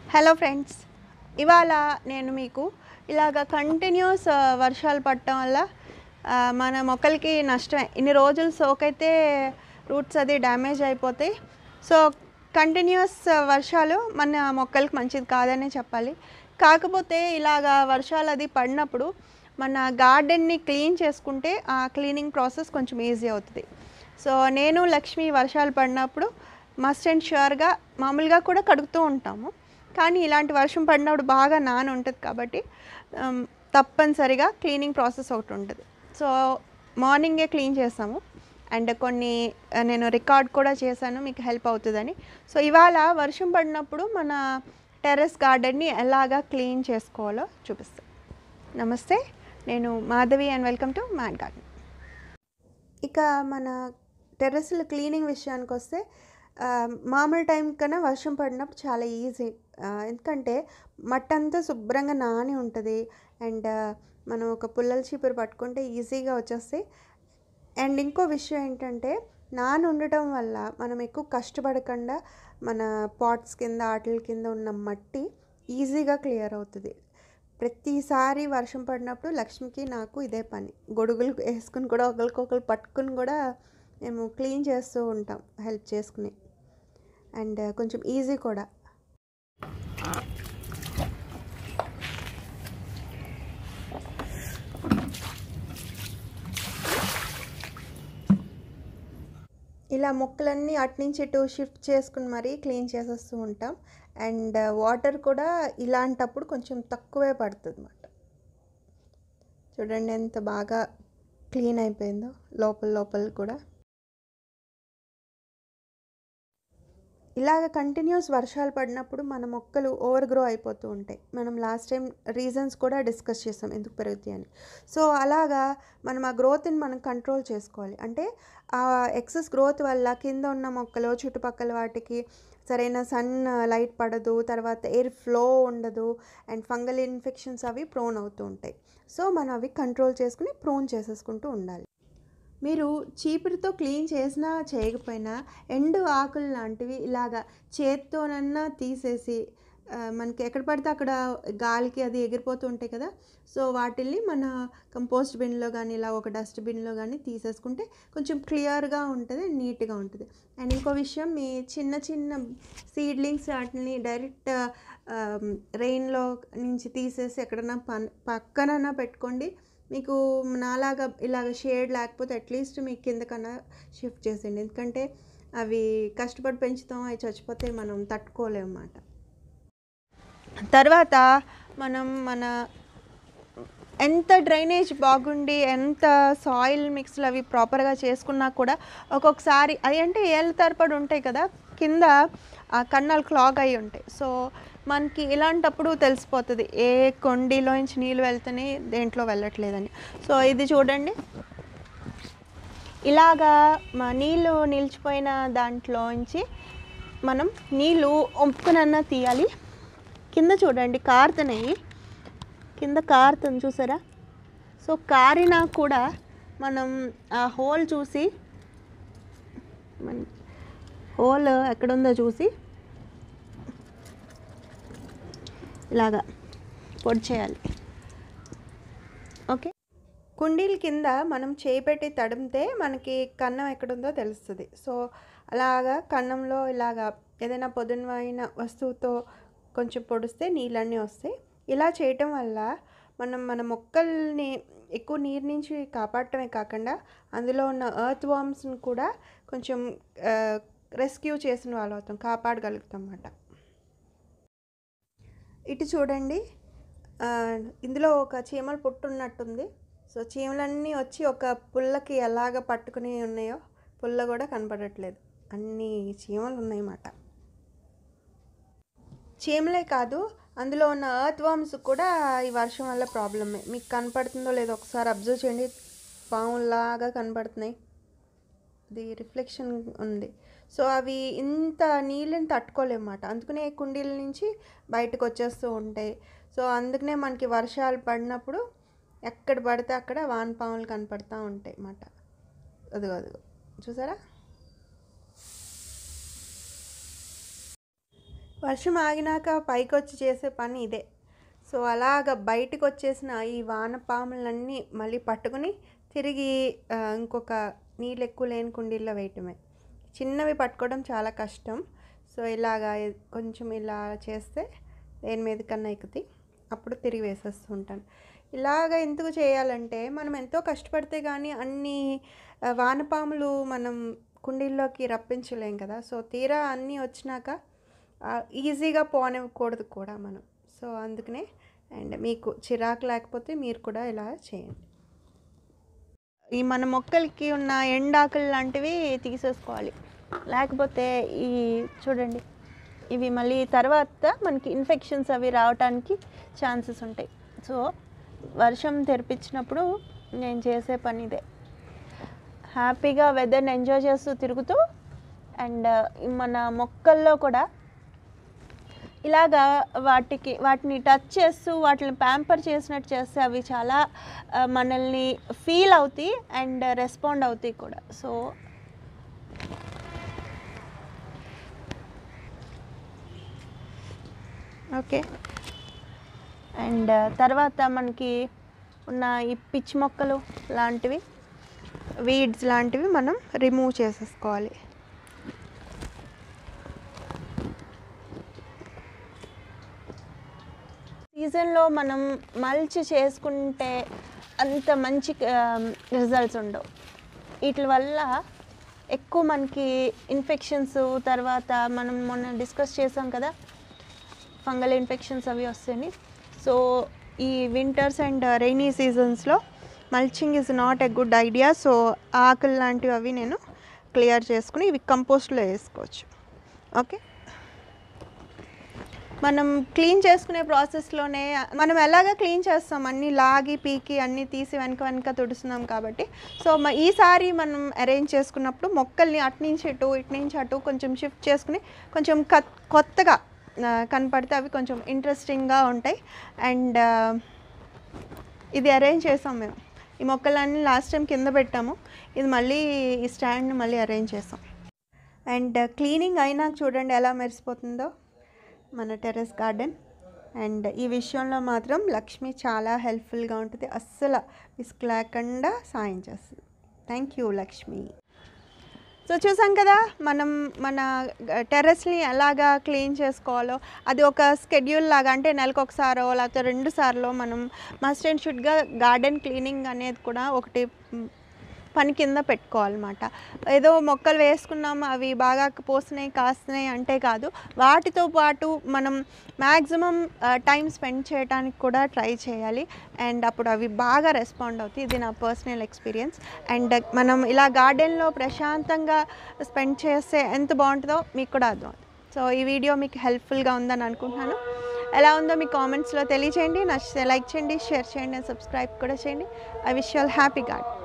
hello friends ఇవాళ నేను మీకు ఇలాగ కంటిన్యూస్ వర్షాలు పడటం వల్ల ఆ, మన మొక్కలకి నష్టమే ఇన్ని రోజులు సోకైతే రూట్స్ అది డ్యామేజ్ అయిపోతాయి సో కంటిన్యూస్ వర్షాలు మన మొక్కలకి మంచిది కాదనే చెప్పాలి కాకపోతే ఇలాగ వర్షాలు అది పడినప్పుడు మన గార్డెన్ని క్లీన్ చేసుకుంటే ఆ క్లీనింగ్ ప్రాసెస్ కొంచెం ఈజీ అవుతుంది సో నేను లక్ష్మి వర్షాలు పడినప్పుడు మస్ట్ అండ్ ష్యూర్గా మామూలుగా కూడా కడుగుతూ ఉంటాము కానీ ఇలాంటి వర్షం పడినప్పుడు బాగా నాన ఉంటుంది కాబట్టి ఉమ్, తప్పనిసరిగా క్లీనింగ్ ప్రాసెస్ ఒకటి ఉంటుంది సో మార్నింగే క్లీన్ చేస్తాము అండ్ కొన్ని ఆ, నేను రికార్డ్ కూడా చేశాను మీకు హెల్ప్ అవుతుందని సో ఇవాళ వర్షం పడినప్పుడు మన టెర్రస్ గార్డెన్ని ఎలాగా క్లీన్ చేసుకోవాలో చూపిస్తాను నమస్తే నేను Madhavi and welcome to man garden ఇక మన టెర్రస్ల క్లీనింగ్ విషయానికి వస్తే ఆ, మామూలు టైం కన్నా వర్షం పడినప్పుడు చాలా ఈజీ ఎందుకంటే మట్టి అంతా శుభ్రంగా నాని ఉంటుంది అండ్ మనం ఒక పుల్లల చీపురు పట్టుకుంటే ఈజీగా వచ్చేస్తాయి అండ్ ఇంకో విషయం ఏంటంటే నాని ఉండటం వల్ల మనం ఎక్కువ కష్టపడకుండా మన పాట్స్ కింద ఆటల కింద ఉన్న మట్టి ఈజీగా క్లియర్ అవుతుంది ప్రతిసారి వర్షం పడినప్పుడు లక్ష్మికి నాకు ఇదే పని గొడుగులు వేసుకుని కూడా ఒకరికొకరు పట్టుకుని కూడా మేము క్లీన్ చేస్తూ ఉంటాం హెల్ప్ చేసుకుని అండ్ కొంచెం ఈజీ కూడా ఇలా మొక్కలన్నీ అటు నుంచి ఇటు షిఫ్ట్ చేసుకుని మరీ క్లీన్ చేసేస్తూ ఉంటాం అండ్ వాటర్ కూడా ఇలాంటప్పుడు కొంచెం తక్కువే పడుతుంది అన్నమాట చూడండి ఎంత బాగా క్లీన్ అయిపోయిందో లోపల లోపల కూడా ఇలాగ కంటిన్యూస్ వర్షాలు పడినప్పుడు మన మొక్కలు ఓవర్ గ్రో అయిపోతూ ఉంటాయి మనం లాస్ట్ టైం రీజన్స్ కూడా డిస్కస్ చేసాం ఎందుకు పెరుగుతాయి అని సో అలాగా మనం ఆ గ్రోత్ని మనం కంట్రోల్ చేసుకోవాలి అంటే ఆ ఎక్సెస్ గ్రోత్ వల్ల కింద ఉన్న మొక్కలు చుట్టుపక్కల వాటికి సరైన సన్ లైట్ పడదు తర్వాత ఎయిర్ ఫ్లో ఉండదు అండ్ ఫంగల్ ఇన్ఫెక్షన్స్ అవి ప్రోన్ అవుతూ ఉంటాయి సో మనం అవి కంట్రోల్ చేసుకుని ప్రోన్ చేసేసుకుంటూ ఉండాలి మీరు చీపురుతో క్లీన్ చేసినా చేయకపోయినా ఎండు ఆకులు లాంటివి ఇలాగా చేత్తోనన్నా తీసేసి ఆ, మనకి ఎక్కడ పడితే అక్కడ గాలికి అది ఎగిరిపోతూ ఉంటాయి కదా సో వాటిల్ని మన కంపోస్ట్ బిన్లో కానీ ఇలా ఒక డస్ట్ బిన్లో కానీ తీసేసుకుంటే కొంచెం క్లియర్గా ఉంటుంది నీట్గా ఉంటుంది అండ్ ఇంకో విషయం మీ చిన్న చిన్న సీడ్లింగ్స్ వాటిని డైరెక్ట్ రెయిన్లో నుంచి తీసేసి ఎక్కడన్నా పన్ పక్కనన్నా పెట్టుకోండి మీకు నాలాగా ఇలాగ షేడ్ లేకపోతే అట్లీస్ట్ మీకు కిందకన్నా షిఫ్ట్ చేసేయండి ఎందుకంటే అవి కష్టపడి పెంచుతాం అవి చచ్చిపోతే మనం తట్టుకోలేము అన్నమాట తర్వాత మనం మన ఎంత డ్రైనేజ్ బాగుండి ఎంత సాయిల్ మిక్స్లు అవి ప్రాపర్గా చేసుకున్నా కూడా ఒక్కొక్కసారి అవి అంటే ఏళ్ళ తరపడి ఉంటాయి కదా కింద ఆ కన్నాలు క్లాగ్ అయి ఉంటాయి సో మనకి ఇలాంటప్పుడు తెలిసిపోతుంది ఏ కొండిలోంచి నీళ్ళు వెళ్తున్నాయి దేంట్లో వెళ్ళట్లేదని సో ఇది చూడండి ఇలాగా మా నీళ్ళు నిలిచిపోయిన దాంట్లోంచి మనం నీళ్ళు ఒంపుకునన్నా తీయాలి కింద చూడండి కారుతున్నాయి కింద కారుతుంది చూసారా సో కారినా కూడా మనం ఆ హోల్ చూసి మన హోల్ ఎక్కడుందో చూసి ఇలాగా పొడి చేయాలి ఓకే కుండీల కింద మనం చేయి పెట్టి తడిమితే మనకి కన్నం ఎక్కడుందో తెలుస్తుంది సో అలాగా కన్నంలో ఇలాగా ఏదైనా పొదునమైన వస్తువుతో కొంచెం పొడిస్తే నీళ్ళన్నీ వస్తాయి ఇలా చేయటం వల్ల మనం మన మొక్కల్ని ఎక్కువ నీరు నుంచి కాపాడటమే కాకుండా అందులో ఉన్న ఎర్త్ వామ్స్ని కూడా కొంచెం రెస్క్యూ చేసిన వాళ్ళు అవుతాం కాపాడగలుగుతాం అన్నమాట ఇటు చూడండి ఆ, ఇందులో ఒక చీమల పుట్టు ఉన్నట్టుంది సో చీమలన్నీ వచ్చి ఒక పుల్లకి ఎలాగ పట్టుకుని ఉన్నాయో పుల్ల కూడా కనపడట్లేదు అన్ని చీమలు ఉన్నాయన్నమాట చీమలే కాదు అందులో ఉన్న ఎర్త్ వామ్స్ కూడా ఈ వర్షం వల్ల ప్రాబ్లమే మీకు కనపడుతుందో లేదో ఒకసారి అబ్జర్వ్ చేయండి పాములాగా కనపడుతున్నాయి అది రిఫ్లెక్షన్ ఉంది సో అవి ఇంత నీళ్ళని తట్టుకోలేమన్నమాట అందుకనే కుండీల నుంచి బయటకు వచ్చేస్తూ ఉంటాయి సో అందుకనే మనకి వర్షాలు పడినప్పుడు ఎక్కడ పడితే అక్కడ వానపాములు కనపడుతూ ఉంటాయి అన్నమాట అదిగో అదిగో చూసారా వర్షం ఆగినాక పైకి వచ్చి చేసే పని ఇదే సో అలాగ బయటకు వచ్చేసిన ఈ వానపాములన్నీ మళ్ళీ పట్టుకుని తిరిగి ఆ, ఇంకొక నీళ్ళు ఎక్కువ లేని కుండీల్లో వేయటమే చిన్నవి పట్టుకోవడం చాలా కష్టం సో ఇలాగా ఎ- కొంచెం ఇలా చేస్తే దేని మీద కన్నా ఎక్కుతాయి అప్పుడు తిరిగి వేసేస్తూ ఉంటాను ఇలాగ ఎందుకు చేయాలంటే మనం ఎంతో కష్టపడితే కానీ అన్ని ఆ, వానపాములు మనం కుండీల్లోకి రప్పించలేం కదా సో తీరా అన్నీ వచ్చినాక ఆ, ఈజీగా పోనివ్వకూడదు కూడా మనం సో అందుకనే అండ్ మీకు చిరాకు లేకపోతే మీరు కూడా ఇలా చేయండి ఈ మన మొక్కలకి ఉన్న ఎండాకులు లాంటివి తీసేసుకోవాలి లేకపోతే ఈ చూడండి ఇవి మళ్ళీ తర్వాత మనకి ఇన్ఫెక్షన్స్ అవి రావడానికి ఛాన్సెస్ ఉంటాయి సో వర్షం తెరిపించినప్పుడు నేను చేసే పని ఇదే హ్యాపీగా వెదర్ని ఎంజాయ్ చేస్తూ తిరుగుతూ అండ్ మన మొక్కల్లో కూడా ఇలాగా వాటికి వాటిని టచ్ చేస్తూ వాటిని ప్యాంపర్ చేసినట్టు చేస్తే అవి చాలా ఆ, మనల్ని ఫీల్ అవుతాయి అండ్ రెస్పాండ్ అవుతాయి కూడా సో ఓకే అండ్ తర్వాత మనకి ఉన్న ఈ పిచ్చి మొక్కలు లాంటివి వీడ్స్ లాంటివి మనం రిమూవ్ చేసేసుకోవాలి సీజన్లో మనం మల్చి చేసుకుంటే అంత మంచి రిజల్ట్స్ ఉండవు వీటి వల్ల ఎక్కువ మనకి ఇన్ఫెక్షన్స్ తర్వాత మనం మొన్న డిస్కస్ చేసాం కదా ఫంగల్ ఇన్ఫెక్షన్స్ అవి వస్తాయి సో ఈ వింటర్స్ అండ్ రైనీ సీజన్స్లో mulching is not a good idea so ఆకులు లాంటివి అవి నేను క్లియర్ చేసుకుని ఇవి కంపోస్ట్లో వేసుకోవచ్చు ఓకే మనం క్లీన్ చేసుకునే ప్రాసెస్లోనే మనం ఎలాగ క్లీన్ చేస్తాం అన్నీ లాగి పీకి అన్నీ తీసి వెనక వెనక తుడుస్తున్నాం కాబట్టి సో మ- ఈసారి మనం అరేంజ్ చేసుకున్నప్పుడు మొక్కల్ని అటు నుంచి ఇటు ఇటు నుంచి అటు కొంచెం షిఫ్ట్ చేసుకుని కొంచెం కత్ కొత్తగా ఆ, కనపడితే అవి కొంచెం ఇంట్రెస్టింగ్గా ఉంటాయి అండ్ ఇది అరేంజ్ చేసాం మేము ఈ మొక్కలన్నీ లాస్ట్ టైం కింద పెట్టాము ఇది మళ్ళీ ఈ స్టాండ్ మళ్ళీ అరేంజ్ చేసాం అండ్ క్లీనింగ్ అయినాక చూడండి ఎలా మెరిసిపోతుందో మన టెర్రస్ గార్డెన్ అండ్ ఈ విషయంలో మాత్రం లక్ష్మి చాలా హెల్ప్ఫుల్గా ఉంటుంది అస్సలు విసుగు లేకుండా సాయం చేస్తుంది థ్యాంక్ యూ లక్ష్మి సో చూసాం కదా మనం మన టెర్రస్ని ఎలాగా క్లీన్ చేసుకోవాలో అది ఒక స్కెడ్యూల్ లాగా అంటే నెలకు ఒకసారో లేకపోతే రెండు సార్లు మనం మస్ట్ అండ్ షుడ్గా గార్డెన్ క్లీనింగ్ అనేది కూడా ఒకటి మ్, పని కింద పెట్టుకోవాలన్నమాట ఏదో మొక్కలు వేసుకున్నాం అవి బాగా పోస్తున్నాయి కాస్తున్నాయి అంటే కాదు వాటితో పాటు మనం మ్యాక్సిమం టైం స్పెండ్ చేయడానికి కూడా ట్రై చేయాలి అండ్ అప్పుడు అవి బాగా రెస్పాండ్ అవుతాయి ఇది నా పర్సనల్ ఎక్స్పీరియన్స్ అండ్ మనం ఇలా గార్డెన్లో ప్రశాంతంగా స్పెండ్ చేస్తే ఎంత బాగుంటుందో మీకు కూడా అర్థం సో ఈ వీడియో మీకు హెల్ప్ఫుల్గా ఉందని అనుకుంటున్నాను ఎలా ఉందో మీ కామెంట్స్లో తెలియచేయండి నచ్చితే లైక్ చేయండి షేర్ చేయండి సబ్స్క్రైబ్ కూడా చేయండి I wish all happy gourd